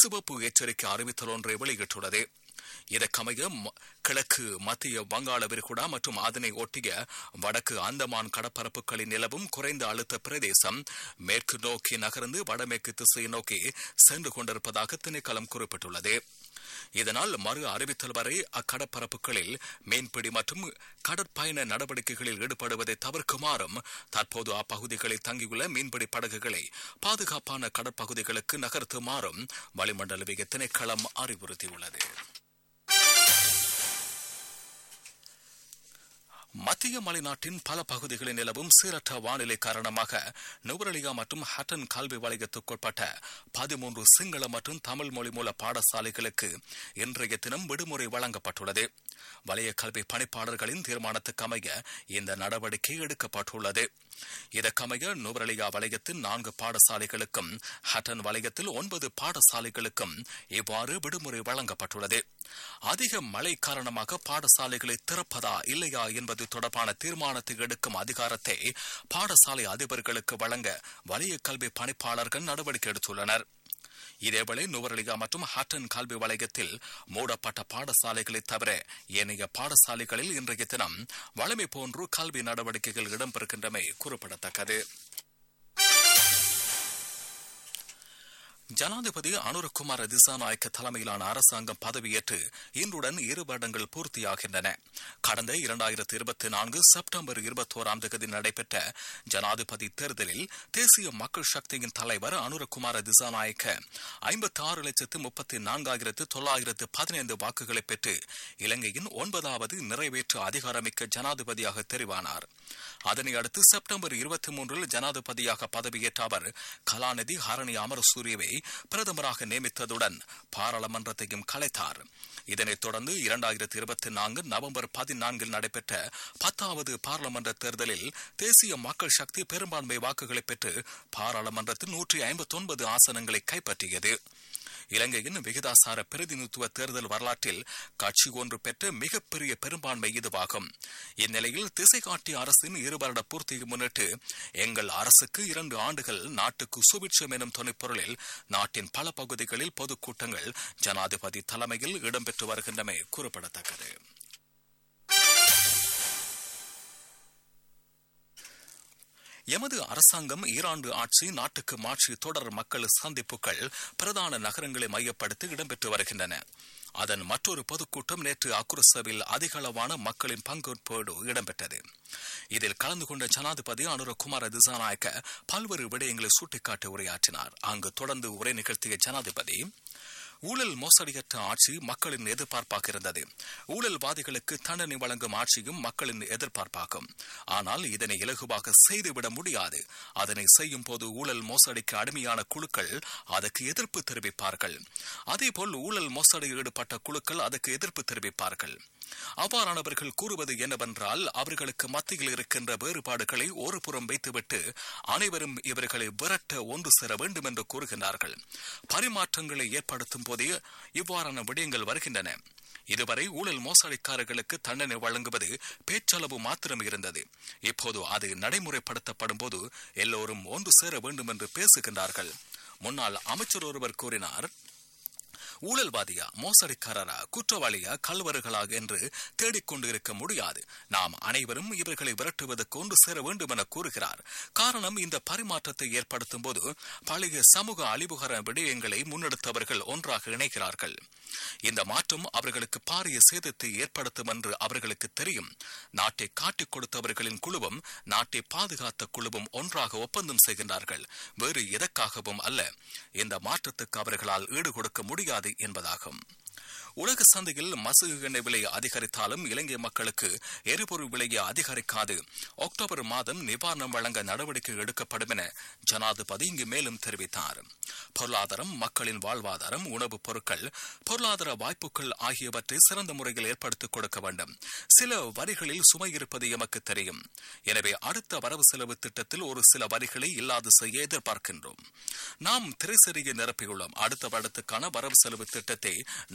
சிவப்பு எச்சரிக்கை அறிவித்தல் ஒன்றை வெளியிட்டுள்ளது இதற்கமைய ம- கிழக்கு மத்திய வங்காள விரிகுடா மற்றும் அதனை ஒட்டிய வடக்கு அந்தமான் கடற்பரப்புகளின் நிலவும் குறைந்த அழுத்த பிரதேசம் மேற்கு நோக்கி நகர்ந்து வடமேற்கு திசையை நோக்கி சென்று கொண்டிருப்பதாக திணைக்களம் குறிப்பிட்டுள்ளது இதனால் மறு அறிவித்தல் வரை அக்கடற்பரப்புகளில் மீன்பிடி மற்றும் கடற்பயண நடவடிக்கைகளில் ஈடுபடுவதை தவிர்க்குமாறும் தற்போது அப்பகுதிகளில் தங்கியுள்ள மீன்பிடி படகுகளை பாதுகாப்பான கடற்பகுதிகளுக்கு நகர்த்துமாறும் வளிமண்டலவிய திணைக்களம் அறிவுறுத்தியுள்ளது மத்திய மலைநாட்டின் பல பகுதிகளில் நிலவும் சீரற்ற வானிலை காரணமாக நுவரலியா மற்றும் ஹட்டன் கல்வி வலயத்துக்குட்பட்ட பதிமூன்று சிங்கள மற்றும் தமிழ் மொழி மூல பாடசாலைகளுக்கு இன்றைய தினம் விடுமுறை வழங்கப்பட்டுள்ளது வலய கல்வி பணிப்பாளர்களின் தீர்மானத்துக்கு அமைய இந்த நடவடிக்கை எடுக்கப்பட்டுள்ளது இதற்கமைய நுவரலியா வலயத்தின் நான்கு பாடசாலைகளுக்கும் ஹட்டன் வலயத்தில் ஒன்பது பாடசாலைகளுக்கும் இவ்வாறு விடுமுறை வழங்கப்பட்டுள்ளது அதிக மழை காரணமாக பாடசாலைகளை திறப்பதா இல்லையா என்பது தொடர்பான தீர்மானத்தை எடுக்கும் அதிகாரத்தை பாடசாலை அதிபர்களுக்கு வழங்க வலய கல்வி பணிப்பாளர்கள் நடவடிக்கை எடுத்துள்ளனர் இதேவேளை நுவரலியா மற்றும் ஹட்டன் கல்வி வலயத்தில் மூடப்பட்ட பாடசாலைகளை தவிர ஏனைய பாடசாலைகளில் இன்றைய தினம் வழமை போன்று கல்வி நடவடிக்கைகள் இடம்பெறுகின்றமை குறிப்பிடத்தக்கது ஜனாதிபதி அனுரகுமார திசாநாயக்க தலைமையிலான அரசாங்கம் பதவியேற்று இன்றுடன் இரு வருடங்கள் பூர்த்தியாகின்றன கடந்த இரண்டாயிரத்தி இருபத்தி நான்கு செப்டம்பர் இருபத்தோராம் தேதி நடைபெற்ற ஜனாதிபதி தேர்தலில் தேசிய மக்கள் சக்தியின் தலைவர் அனுரகுமார திசாநாயக்க ஐம்பத்தி ஆறு லட்சத்து முப்பத்தி நான்காயிரத்து தொள்ளாயிரத்து பதினைந்து வாக்குகளை பெற்று இலங்கையின் ஒன்பதாவது நிறைவேற்று அதிகாரமிக்க ஜனாதிபதியாக தெரிவானார் அதனை அடுத்து செப்டம்பர் இருபத்தி மூன்றில் ஜனாதிபதியாக பதவியேற்ற அவர் கலாநிதி ஹரணி அமரசூரியவை பிரதமராக நியமித்ததுடன் பாராளுமன்றத்தையும் கலைத்தார் இதனைத் தொடர்ந்து இரண்டாயிரத்தி இருபத்தி நான்கு நவம்பர் பதினான்கில் நடைபெற்ற பத்தாவது பாராளுமன்ற தேர்தலில் தேசிய மக்கள் சக்தி பெரும்பான்மை வாக்குகளை பெற்று பாராளுமன்றத்தில் நூற்றி ஐம்பத்தி ஒன்பது ஆசனங்களை கைப்பற்றியது இலங்கையின் விகிதாசார பிரதிநிதித்துவ தேர்தல் வரலாற்றில் கட்சி ஒன்று பெற்ற மிகப்பெரிய பெரும்பான்மை இதுவாகும் இந்நிலையில் திசை காட்டிய அரசின் இரு வருட பூர்த்தியை முன்னிட்டு எங்கள் அரசுக்கு இரண்டு ஆண்டுகள் நாட்டுக்கு சுபிட்சம் எனும் துணைப்பொருளில் நாட்டின் பல பகுதிகளில் பொதுக்கூட்டங்கள் ஜனாதிபதி தலைமையில் இடம்பெற்று வருகின்றமை குறிப்பிடத்தக்கது எமது அரசாங்கம் ஈராண்டு ஆட்சி நாட்டுக்கு மாற்றி தொடர் மக்கள் சந்திப்புகள் பிரதான நகரங்களை மையப்படுத்தி இடம்பெற்று வருகின்றன அதன் மற்றொரு பொதுக்கூட்டம் நேற்று அக்குரசவில் அதிகளவான மக்களின் பங்கேற்போடு இடம்பெற்றது இதில் கலந்து கொண்ட ஜனாதிபதி அனுரகுமார திசாநாயக்க பல்வேறு விடயங்களை சுட்டிக்காட்டி உரையாற்றினார் அங்கு தொடர்ந்து உரை நிகழ்த்திய ஜனாதிபதி ஊழல் மோசடியற்ற ஆட்சி மக்களின் எதிர்பார்ப்பாக இருந்தது ஊழல்வாதிகளுக்கு தண்டனை வழங்கும் ஆட்சியும் மக்களின் எதிர்பார்ப்பாகும் ஆனால் இதனை இலகுவாக செய்துவிட முடியாது அதனை செய்யும் போது ஊழல் மோசடிக்கு அடிமையான குழுக்கள் அதற்கு எதிர்ப்பு தெரிவிப்பார்கள் அதேபோல் ஊழல் மோசடியில் ஈடுபட்ட குழுக்கள் அதற்கு எதிர்ப்பு தெரிவிப்பார்கள் அவ்வாறானவர்கள் கூறுவது என்னவென்றால் அவர்களுக்கு மத்தியில் இருக்கின்ற வேறுபாடுகளை ஒரு புறம் வைத்துவிட்டு அனைவரும் இவர்களை விரட்ட ஒன்று சேர வேண்டும் என்று கூறுகின்றார்கள் பரிமாற்றங்களை ஏற்படுத்தும் போதே இவ்வாறான விடயங்கள் வருகின்றன இதுவரை ஊழல் மோசடிக்காரர்களுக்கு தண்டனை வழங்குவது பேச்சளவு மாத்திரம் இருந்தது இப்போது அது நடைமுறைப்படுத்தப்படும் போது எல்லோரும் ஒன்று சேர வேண்டும் என்று பேசுகின்றார்கள் முன்னாள் அமைச்சர் ஒருவர் கூறினார் ஊழல்வாதியா மோசடிக்காரரா குற்றவாளியா கல்வர்களாக என்று தேடிக்கொண்டு இருக்க முடியாது நாம் அனைவரும் இவர்களை விரட்டுவதற்கு ஒன்று சேர வேண்டும் என கூறுகிறார் காரணம் இந்த பரிமாற்றத்தை ஏற்படுத்தும் போது பழைய சமூக அழிவுகர விடயங்களை முன்னெடுத்தவர்கள் ஒன்றாக இணைகிறார்கள் இந்த மாற்றம் அவர்களுக்கு பாரிய சேதத்தை ஏற்படுத்தும் என்று அவர்களுக்கு தெரியும் நாட்டை காட்டிக் கொடுத்தவர்களின் குழுவும் நாட்டை பாதுகாத்த குழுவும் ஒன்றாக ஒப்பந்தம் செய்கின்றார்கள் வேறு எதற்காகவும் அல்ல இந்த மாற்றத்துக்கு அவர்களால் ஈடு கொடுக்க முடியாது என்பதாகும் உலக சந்தையில் மசகு எண்ணெய் விலை அதிகரித்தாலும் இலங்கை மக்களுக்கு எரிபொருள் விலையை அதிகரிக்காது அக்டோபர் மாதம் நிவாரணம் வழங்க நடவடிக்கை எடுக்கப்படும் என ஜனாதிபதி இங்கு மேலும் தெரிவித்தார் பொருளாதாரம் மக்களின் வாழ்வாதாரம் உணவுப் பொருட்கள் பொருளாதார வாய்ப்புகள் ஆகியவற்றை சிறந்த முறையில் ஏற்படுத்திக் கொடுக்க வேண்டும் சில வரிகளில் சுமை இருப்பது எமக்கு தெரியும் எனவே அடுத்த வரவு செலவு திட்டத்தில் ஒரு சில வரிகளை இல்லாது செய்ய எதிர்பார்க்கின்றோம் நாம் திரைசரியை நிரப்பியுள்ளோம் அடுத்த வருடத்துக்கான வரவு செலவு திட்டத்தை நாம் தற்போது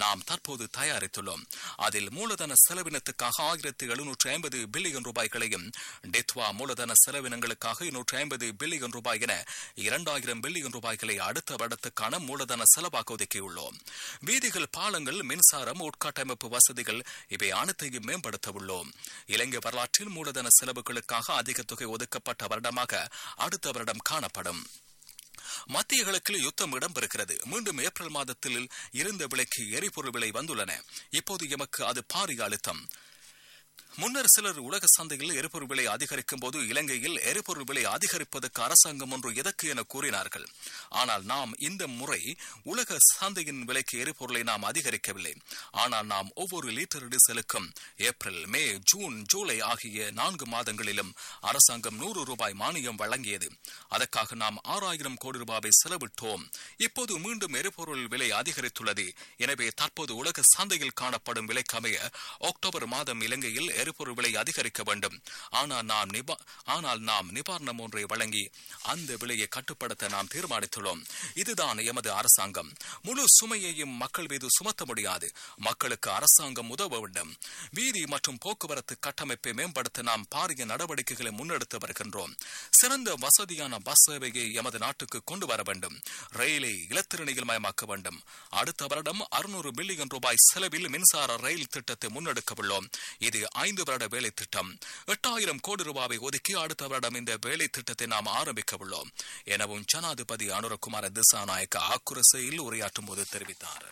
இப்போது தயாரித்துள்ளோம் அதில் மூலதன செலவினத்துக்காக ஆயிரத்தி எழுநூற்று ஐம்பது பில்லியன் ரூபாய்களையும் டெத்வா மூலதன செலவினங்களுக்காக இருநூற்று ஐம்பது பில்லியன் ரூபாய் என இரண்டாயிரம் பில்லியன் ரூபாய்களை அடுத்த வருடத்துக்கான மூலதன செலவாக ஒதுக்கியுள்ளோம் வீதிகள் பாலங்கள் மின்சாரம் உட்கட்டமைப்பு வசதிகள் இவை அனைத்தையும் மேம்படுத்த உள்ளோம் இலங்கை வரலாற்றில் மூலதன செலவுகளுக்காக அதிக தொகை ஒதுக்கப்பட்ட வருடமாக அடுத்த வருடம் காணப்படும் மத்திய கிழக்கில் யுத்தம் இடம்பெறுகிறது மீண்டும் ஏப்ரல் மாதத்தில் இருந்த விலைக்கு எரிபொருள் விலை வந்துள்ளன இப்போது எமக்கு அது பாரிய அழுத்தம் முன்னர் சிலர் உலக சந்தையில் எரிபொருள் விலை அதிகரிக்கும் போது இலங்கையில் எரிபொருள் விலை அதிகரிப்பதற்கு அரசாங்கம் ஒன்று எதற்கு என கூறினார்கள் ஆனால் நாம் இந்த முறை உலக சந்தையின் விலைக்கு எரிபொருளை நாம் அதிகரிக்கவில்லை ஆனால் நாம் ஒவ்வொரு லிட்டர் டீசலுக்கும் ஏப்ரல் மே ஜூன் ஜூலை ஆகிய நான்கு மாதங்களிலும் அரசாங்கம் நூறு ரூபாய் மானியம் வழங்கியது அதற்காக நாம் ஆறாயிரம் கோடி ரூபாவை செலவிட்டோம் இப்போது மீண்டும் எரிபொருள் விலை அதிகரித்துள்ளது எனவே தற்போது உலக சந்தையில் காணப்படும் விலைக்கு அமைய அக்டோபர் மாதம் இலங்கையில் எரிபொருள் விலை அதிகரிக்க வேண்டும் ஆனால் நாம் நிபா ஆனால் நாம் நிவாரணம் ஒன்றை வழங்கி அந்த விலையை கட்டுப்படுத்த நாம் தீர்மானித்துள்ளோம் இதுதான் எமது அரசாங்கம் முழு சுமையையும் மக்கள் மீது சுமத்த முடியாது மக்களுக்கு அரசாங்கம் உதவ வேண்டும் வீதி மற்றும் போக்குவரத்து கட்டமைப்பை மேம்படுத்த நாம் பாரிய நடவடிக்கைகளை முன்னெடுத்து வருகின்றோம் சிறந்த வசதியான பஸ் சேவையை எமது நாட்டுக்கு கொண்டு வர வேண்டும் ரயிலை இலத்திரணியில் மயமாக்க வேண்டும் அடுத்த வருடம் அறுநூறு பில்லியன் ரூபாய் செலவில் மின்சார ரயில் திட்டத்தை முன்னெடுக்க உள்ளோம் இது ஐந்து வருட வேலை திட்டம் எட்டாயிரம் கோடி ரூபாவை ஒதுக்கி அடுத்த வருடம் இந்த வேலை திட்டத்தை நாம் ஆரம்பிக்க உள்ளோம் எனவும் ஜனாதிபதி அனுரகுமார திசாநாயக்க ஆக்குரசையில் உரையாற்றும் போது தெரிவித்தார்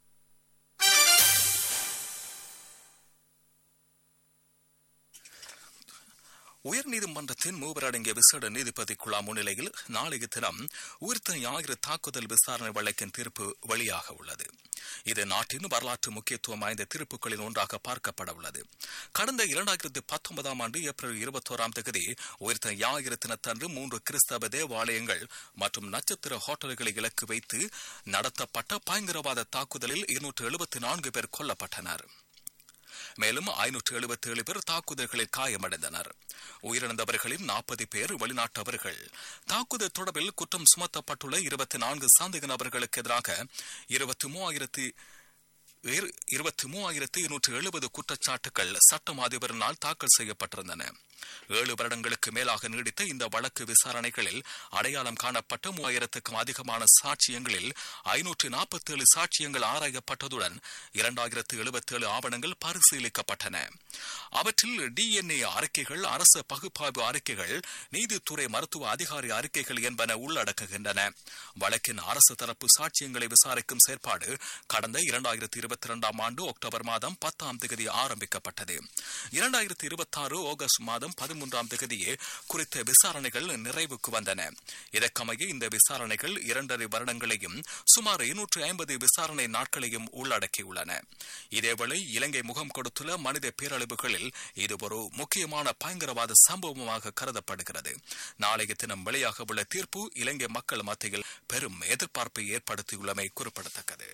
உயர்நீதிமன்றத்தின் மூவர் அடங்கிய விசேட நீதிபதி குழா முன்னிலையில் நாளைய தினம் உயிர்த்த ஞாயிறு தாக்குதல் விசாரணை வழக்கின் தீர்ப்பு வெளியாக உள்ளது இது நாட்டின் வரலாற்று முக்கியத்துவம் வாய்ந்த தீர்ப்புகளில் ஒன்றாக பார்க்கப்பட உள்ளது கடந்த இரண்டாயிரத்தி பத்தொன்பதாம் ஆண்டு ஏப்ரல் இருபத்தோராம் தேதி உயிர்த்த ஞாயிறு தினத்தன்று மூன்று கிறிஸ்தவ தேவாலயங்கள் மற்றும் நட்சத்திர ஹோட்டல்களை இலக்கு வைத்து நடத்தப்பட்ட பயங்கரவாத தாக்குதலில் இருநூற்று எழுபத்தி நான்கு பேர் கொல்லப்பட்டனர் மேலும் ஐநூற்று எழுபத்தி ஏழு பேர் தாக்குதல்களில் காயமடைந்தனர் உயிரிழந்தவர்களில் நாற்பது பேர் வெளிநாட்டவர்கள் தாக்குதல் தொடர்பில் குற்றம் சுமத்தப்பட்டுள்ள இருபத்தி நான்கு சந்தேக நபர்களுக்கு எதிராக இருபத்தி மூவாயிரத்தி இருபத்தி மூவாயிரத்தி இருநூற்று எழுபது குற்றச்சாட்டுகள் சட்டம் அதிபரினால் தாக்கல் செய்யப்பட்டிருந்தன ஏழு வருடங்களுக்கு மேலாக நீடித்த இந்த வழக்கு விசாரணைகளில் அடையாளம் காணப்பட்ட மூவாயிரத்துக்கும் அதிகமான சாட்சியங்களில் ஐநூற்று நாற்பத்தி ஏழு சாட்சியங்கள் ஆராயப்பட்டதுடன் இரண்டாயிரத்து எழுபத்தி ஏழு ஆவணங்கள் பரிசீலிக்கப்பட்டன அவற்றில் டிஎன்ஏ அறிக்கைகள் அரசு பகுப்பாய்வு அறிக்கைகள் நீதித்துறை மருத்துவ அதிகாரி அறிக்கைகள் என்பன உள்ளடக்குகின்றன வழக்கின் அரசு தரப்பு சாட்சியங்களை விசாரிக்கும் செயற்பாடு கடந்த இரண்டாயிரத்தி இருபத்தி இரண்டாம் ஆண்டு அக்டோபர் மாதம் பத்தாம் தேதி ஆரம்பிக்கப்பட்டது இரண்டாயிரத்தி இருபத்தி ஆறு ஆகஸ்ட் மாதம் பதிமூன்றாம் தேதியே குறித்த விசாரணைகள் நிறைவுக்கு வந்தன இதற்கமைய இந்த விசாரணைகள் இரண்டரை வருடங்களையும் சுமார் இருநூற்று ஐம்பது விசாரணை நாட்களையும் உள்ளடக்கியுள்ளன இதேவேளை இலங்கை முகம் கொடுத்துள்ள மனித பேரழிவுகளில் இது ஒரு முக்கியமான பயங்கரவாத சம்பவமாக கருதப்படுகிறது நாளைய தினம் வெளியாக உள்ள தீர்ப்பு இலங்கை மக்கள் மத்தியில் பெரும் எதிர்பார்ப்பை ஏற்படுத்தியுள்ளமை குறிப்பிடத்தக்கது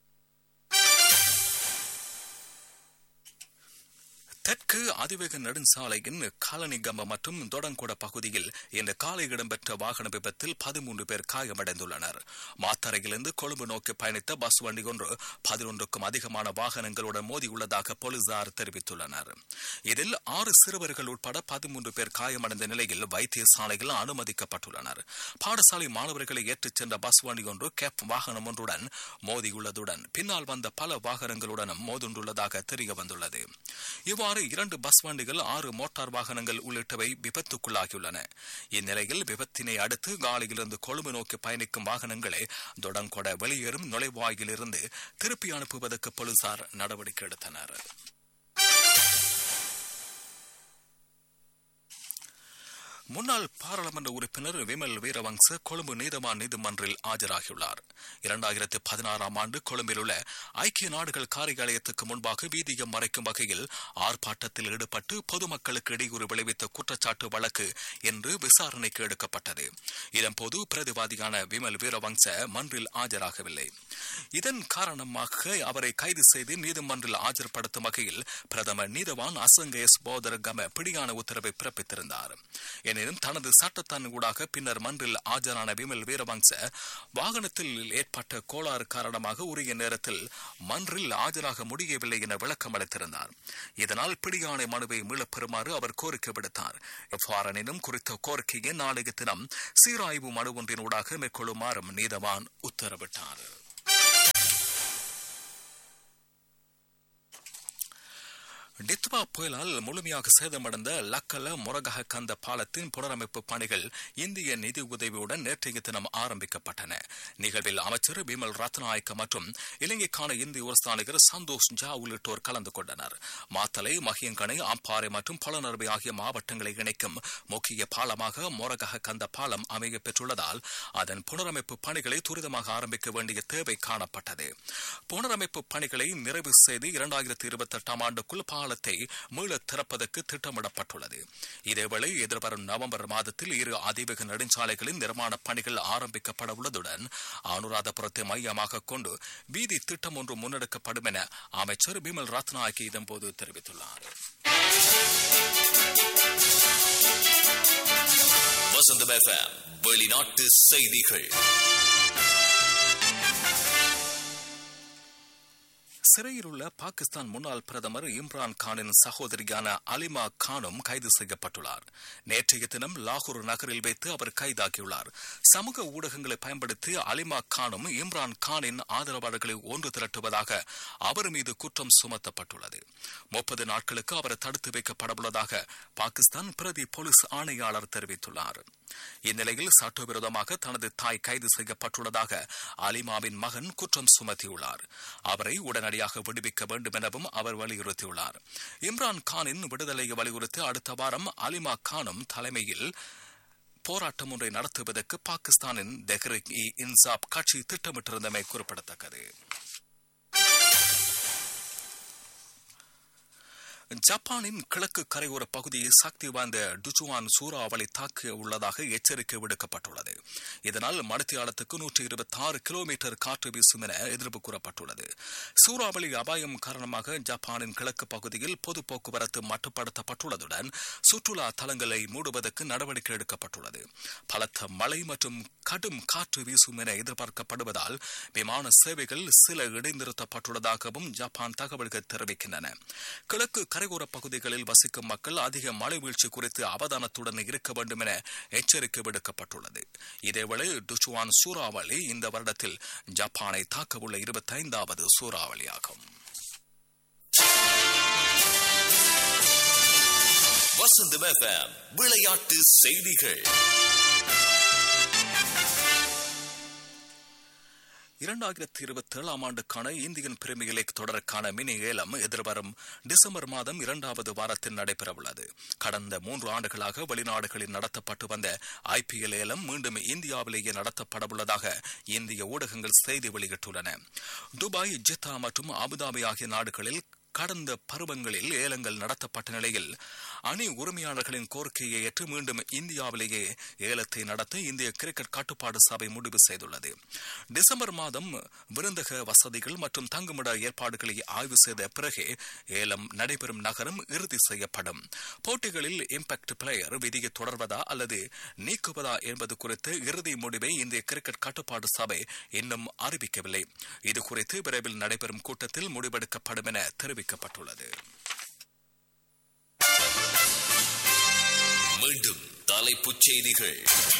தெற்கு அதிவேக நெடுஞ்சாலையின் காலனிகம்ப மற்றும் தொடங்கொட பகுதியில் இந்த காலை இடம்பெற்ற வாகன விபத்தில் பதிமூன்று பேர் காயமடைந்துள்ளனர் மாத்தரையிலிருந்து கொழும்பு நோக்கி பயணித்த பஸ் வண்டி ஒன்று பதினொன்றுக்கும் அதிகமான வாகனங்களுடன் மோதியுள்ளதாக போலீசார் தெரிவித்துள்ளனர் இதில் ஆறு சிறுவர்கள் உட்பட பதிமூன்று பேர் காயமடைந்த நிலையில் வைத்தியசாலையில் அனுமதிக்கப்பட்டுள்ளனர் பாடசாலை மாணவர்களை ஏற்றிச் சென்ற பஸ் வண்டி ஒன்று கேப் வாகனம் ஒன்றுடன் மோதியுள்ளதுடன் பின்னால் வந்த பல வாகனங்களுடனும் மோதுண்டுள்ளதாக தெரிய வந்துள்ளது இவ்வாறு இரண்டு பஸ் வண்டிகள் ஆறு மோட்டார் வாகனங்கள் உள்ளிட்டவை விபத்துக்குள்ளாகியுள்ளன இந்நிலையில் விபத்தினை அடுத்து காலியிலிருந்து கொழும்பு நோக்கி பயணிக்கும் வாகனங்களை தொடங்கொட வெளியேறும் நுழைவாயிலிருந்து திருப்பி அனுப்புவதற்கு போலீசார் நடவடிக்கை எடுத்தனர் முன்னாள் பாராளுமன்ற உறுப்பினர் விமல் வீரவங்ச கொழும்பு நீதவான் நீதிமன்றில் ஆஜராகியுள்ளார் இரண்டாயிரத்தி பதினாறாம் ஆண்டு கொழும்பில் உள்ள ஐக்கிய நாடுகள் காரியாலயத்துக்கு முன்பாக வீதியம் மறைக்கும் வகையில் ஆர்ப்பாட்டத்தில் ஈடுபட்டு பொதுமக்களுக்கு இடையூறு விளைவித்த குற்றச்சாட்டு வழக்கு இன்று விசாரணைக்கு எடுக்கப்பட்டது இதன்போது பிரதிவாதியான விமல் வீரவங்ச மன்றில் ஆஜராகவில்லை இதன் காரணமாக அவரை கைது செய்து நீதிமன்றில் ஆஜர்படுத்தும் வகையில் பிரதமர் நீதவான் அசங்க எஸ் போதர் கம பிடியான உத்தரவை பிறப்பித்திருந்தார் எனினும் தனது சட்டத்தின் ஊடாக பின்னர் மன்றில் ஆஜரான விமல் வீரவங்ச வாகனத்தில் ஏற்பட்ட கோளாறு காரணமாக உரிய நேரத்தில் மன்றில் ஆஜராக முடியவில்லை என விளக்கம் அளித்திருந்தார் இதனால் பிடியாணை மனுவை மீளப் பெறுமாறு அவர் கோரிக்கை விடுத்தார் எவ்வாறெனினும் குறித்த கோரிக்கையை நாளைய தினம் சீராய்வு மனு ஒன்றினூடாக மேற்கொள்ளுமாறும் நீதவான் உத்தரவிட்டார் டித்வா புயலால் முழுமையாக சேதமடைந்த லக்கல முரகஹ கந்த பாலத்தின் புனரமைப்பு பணிகள் இந்திய நிதி உதவியுடன் நேற்றைய தினம் ஆரம்பிக்கப்பட்டன நிகழ்வில் அமைச்சர் பிமல் ரத்நாயக்க மற்றும் இலங்கைக்கான இந்திய உரஸ்தானிகர் சந்தோஷ் ஜா உள்ளிட்டோர் கலந்து கொண்டனர் மாத்தலை மகியங்கனை அம்பாறை மற்றும் பலனர்வை ஆகிய மாவட்டங்களை இணைக்கும் முக்கிய பாலமாக மொரகஹ கந்த பாலம் அமைய பெற்றுள்ளதால் அதன் புனரமைப்பு பணிகளை துரிதமாக ஆரம்பிக்க வேண்டிய தேவை காணப்பட்டது புனரமைப்பு பணிகளை நிறைவு செய்து இரண்டாயிரத்தி இருபத்தி எட்டாம் ஆண்டுக்குள் பாலத்தை மீள திறப்பதற்கு திட்டமிடப்பட்டுள்ளது இதேவேளை எதிர்வரும் நவம்பர் மாதத்தில் இரு அதிவேக நெடுஞ்சாலைகளின் நிர்மாண பணிகள் ஆரம்பிக்கப்பட உள்ளதுடன் அனுராதபுரத்தை மையமாக கொண்டு வீதி திட்டம் ஒன்று முன்னெடுக்கப்படும் என அமைச்சர் பிமல் ரத்நாயக்கி இதன்போது தெரிவித்துள்ளார் வசந்தம் எஃப்எம் வெளிநாட்டு செய்திகள் சிறையில் உள்ள பாகிஸ்தான் முன்னாள் பிரதமர் இம்ரான் கானின் சகோதரியான அலிமா கானும் கைது செய்யப்பட்டுள்ளார் நேற்றைய தினம் லாகூர் நகரில் வைத்து அவர் கைதாகியுள்ளார் சமூக ஊடகங்களை பயன்படுத்தி அலிமா கானும் இம்ரான் கானின் ஆதரவாளர்களை ஒன்று திரட்டுவதாக அவர் மீது குற்றம் சுமத்தப்பட்டுள்ளது முப்பது நாட்களுக்கு அவர் தடுத்து வைக்கப்படவுள்ளதாக பாகிஸ்தான் பிரதி போலீஸ் ஆணையாளர் தெரிவித்துள்ளார் இந்நிலையில் சட்டவிரோதமாக தனது தாய் கைது செய்யப்பட்டுள்ளதாக அலிமாவின் மகன் குற்றம் சுமத்தியுள்ளார் அவரை உடனடியாக விடுவிக்க வேண்டும் எனவும் அவர் வலியுறுத்தியுள்ளார் இம்ரான் கானின் விடுதலையை வலியுறுத்தி அடுத்த வாரம் அலிமா கானும் தலைமையில் போராட்டம் ஒன்றை நடத்துவதற்கு பாகிஸ்தானின் தெஹ்ரிக் இ இன்சாப் கட்சி திட்டமிட்டிருந்தமை குறிப்பிடத்தக்கது ஜப்பானின் கிழக்கு கரையோர பகுதியை சக்தி வாய்ந்த டுச்சுவான் சூறாவளி தாக்க உள்ளதாக எச்சரிக்கை விடுக்கப்பட்டுள்ளது இதனால் மணித்தியாலத்துக்கு நூற்றி இருபத்தி ஆறு கிலோமீட்டர் காற்று வீசும் என எதிர்ப்பு கூறப்பட்டுள்ளது சூறாவளி அபாயம் காரணமாக ஜப்பானின் கிழக்கு பகுதியில் பொது போக்குவரத்து மட்டுப்படுத்தப்பட்டுள்ளதுடன் சுற்றுலா தலங்களை மூடுவதற்கு நடவடிக்கை எடுக்கப்பட்டுள்ளது பலத்த மழை மற்றும் கடும் காற்று வீசும் என எதிர்பார்க்கப்படுவதால் விமான சேவைகள் சில இடைநிறுத்தப்பட்டுள்ளதாகவும் ஜப்பான் தகவல்கள் தெரிவிக்கின்றன கிழக்கு கரையோர பகுதிகளில் வசிக்கும் மக்கள் அதிக மழை வீழ்ச்சி குறித்து அவதானத்துடன் இருக்க வேண்டும் என எச்சரிக்கை விடுக்கப்பட்டுள்ளது இதேவேளை டுச்சுவான் சூறாவளி இந்த வருடத்தில் ஜப்பானை தாக்கவுள்ள இருபத்தைந்தாவது சூறாவளியாகும் வசந்தம் எஃப்எம் விளையாட்டு செய்திகள் இரண்டாயிரத்தி இருபத்தி ஏழாம் ஆண்டுக்கான இந்தியன் பிரீமியர் லீக் தொடருக்கான மினி ஏலம் எதிர்வரும் டிசம்பர் மாதம் இரண்டாவது வாரத்தில் நடைபெறவுள்ளது கடந்த மூன்று ஆண்டுகளாக வெளிநாடுகளில் நடத்தப்பட்டு வந்த ஐபிஎல் ஏலம் மீண்டும் இந்தியாவிலேயே நடத்தப்படவுள்ளதாக இந்திய ஊடகங்கள் செய்தி வெளியிட்டுள்ளன துபாய் ஜித்தா மற்றும் அபுதாபி ஆகிய நாடுகளில் கடந்த பருவங்களில் ஏலங்கள் நடத்தப்பட்ட நிலையில் அணி உரிமையாளர்களின் கோரிக்கையை ஏற்று மீண்டும் இந்தியாவிலேயே ஏலத்தை நடத்த இந்திய கிரிக்கெட் கட்டுப்பாடு சபை முடிவு செய்துள்ளது டிசம்பர் மாதம் விருந்தக வசதிகள் மற்றும் தங்குமிட ஏற்பாடுகளை ஆய்வு செய்த பிறகே ஏலம் நடைபெறும் நகரம் இறுதி செய்யப்படும் போட்டிகளில் இம்பாக்ட் பிளேயர் விதியை தொடர்வதா அல்லது நீக்குவதா என்பது குறித்து இறுதி முடிவை இந்திய கிரிக்கெட் கட்டுப்பாடு சபை இன்னும் அறிவிக்கவில்லை இது குறித்து விரைவில் நடைபெறும் கூட்டத்தில் முடிவெடுக்கப்படும் என தெரிவிக்கப்பட்டுள்ளது மீண்டும் தலைப்புச் செய்திகள்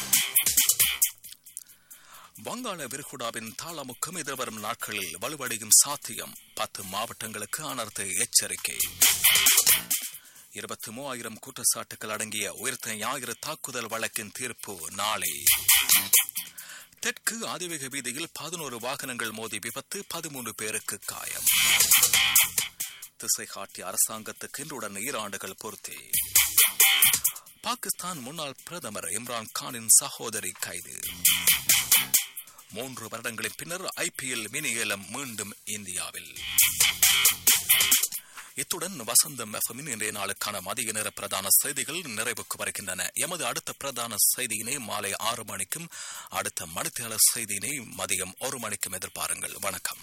வங்காள விரிகுடாவின் தாளமுக்கம் எதிர்வரும் நாட்களில் வலுவடையும் சாத்தியம் பத்து மாவட்டங்களுக்கு அனர்த்த எச்சரிக்கை இருபத்தி மூவாயிரம் குற்றச்சாட்டுகள் அடங்கிய உயர்த்த ஞாயிறு தாக்குதல் வழக்கின் தீர்ப்பு நாளை தெற்கு அதிவேக வீதியில் பதினோரு வாகனங்கள் மோதி விபத்து பதிமூன்று பேருக்கு காயம் திசை காட்டிய அரசாங்கத்துக்கு இன்றுடன் ஈராண்டுகள் பூர்த்தி பாகிஸ்தான் முன்னாள் பிரதமர் இம்ரான் கானின் சகோதரி கைது மூன்று வருடங்களின் பின்னர் ஐபிஎல் மினி ஏலம் மீண்டும் இந்தியாவில் இத்துடன் வசந்தம் எஃப்எம்மின் இன்றைய நாளுக்கான மதிய நேர பிரதான செய்திகள் நிறைவுக்கு வருகின்றன எமது அடுத்த பிரதான செய்தியினை மாலை ஆறு மணிக்கும் அடுத்த மணித்தேளர் செய்தியினை மதியம் ஒரு மணிக்கும் எதிர்பாருங்கள் வணக்கம்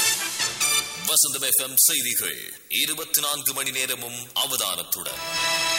வசந்தம் எஃப்எம் செய்திகள் இருபத்தி நான்கு மணி நேரமும் அவதானத்துடன்